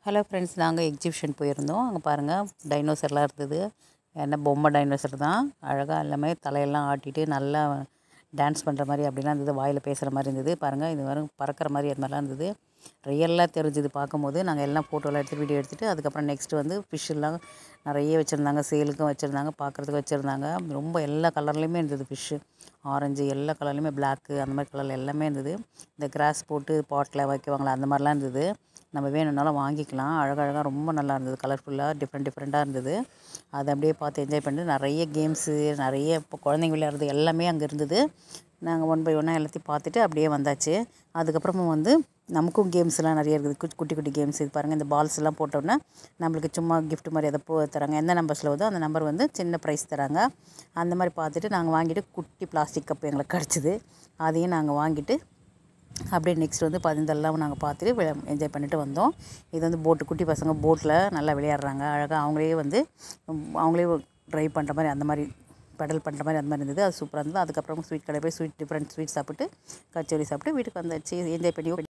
hello friends நாங்கள் exhibition போயிருந்தோம் அங்கே பாருங்கள் டைனோசர்லாம் இருந்தது என்ன பொம்மை டைனோசர் தான் அழகாக எல்லாமே தலையெல்லாம் ஆட்டிட்டு நல்லா டான்ஸ் பண்ணுற மாதிரி அப்படிலாம் இருந்தது வாயில் பேசுகிற மாதிரி இருந்தது பாருங்கள் இது வரும் பறக்கிற மாதிரி அது மாதிரிலாம் இருந்தது ரியலாக தெரிஞ்சுது பார்க்கும்போது நாங்கள் எல்லாம் ஃபோட்டோலாம் எடுத்து வீடியோ எடுத்துகிட்டு அதுக்கப்புறம் நெக்ஸ்ட்டு வந்து ஃபிஷ்ஷெல்லாம் நிறைய வச்சுருந்தாங்க சேலுக்கும் வச்சுருந்தாங்க பார்க்குறதுக்கு வச்சுருந்தாங்க ரொம்ப எல்லா கலர்லேயுமே இருந்தது ஃபிஷ்ஷு ஆரஞ்சு எல்லா கலர்லேயுமே பிளாக்கு அந்த மாதிரி கலரில் எல்லாமே இருந்தது இந்த கிராஸ் போட்டு பாட்டில் வைக்குவாங்களா அந்த மாதிரிலாம் இருந்தது நம்ம வேணும்னாலும் வாங்கிக்கலாம் அழகழகாக ரொம்ப நல்லா இருந்தது கலர்ஃபுல்லாக டிஃப்ரெண்ட் டிஃப்ரெண்ட்டாக இருந்தது அதை அப்படியே பார்த்து என்ஜாய் பண்ணிட்டு நிறைய கேம்ஸு நிறைய இப்போ குழந்தைங்க விளையாடுறது எல்லாமே அங்கே இருந்தது நாங்கள் ஒன் பை ஒன்னாக எல்லாத்தையும் பார்த்துட்டு அப்படியே வந்தாச்சு அதுக்கப்புறமா வந்து நமக்கும் கேம்ஸ்லாம் நிறைய இருக்குது குட்டி குட்டி குட்டி கேம்ஸ் இது பாருங்கள் இந்த பால்ஸ் எல்லாம் போட்டோன்னா நம்மளுக்கு சும்மா gift மாதிரி அதை போ தராங்க எந்த நம்பர்ஸில் வருதோ அந்த நம்பர் வந்து சின்ன ப்ரைஸ் தராங்க அந்த மாதிரி பார்த்துட்டு நாங்கள் வாங்கிட்டு குட்டி பிளாஸ்டிக் கப் எங்களுக்கு கிடச்சிது அதையும் நாங்கள் வாங்கிட்டு அப்படியே நெக்ஸ்ட் வந்து பதினெல்லாம் நாங்கள் பார்த்துட்டு என்ஜாய் பண்ணிட்டு வந்தோம் இது வந்து போட்டு குட்டி பசங்க போட்டில் நல்லா விளையாடுறாங்க அழகாக அவங்களே வந்து அவங்களே ட்ரைவ் பண்ணுற மாதிரி அந்த மாதிரி பெடல் பண்ணுற மாதிரி அந்த மாதிரி இருந்தது அது சூப்பராக இருந்தது அதுக்கப்புறம் ஸ்வீட் கடை போய் ஸ்வீட் டிஃப்ரெண்ட் ஸ்வீட் சாப்பிட்டு கச்சோரி சாப்பிட்டு வீட்டுக்கு வந்தாச்சு என்ஜாய் பண்ணி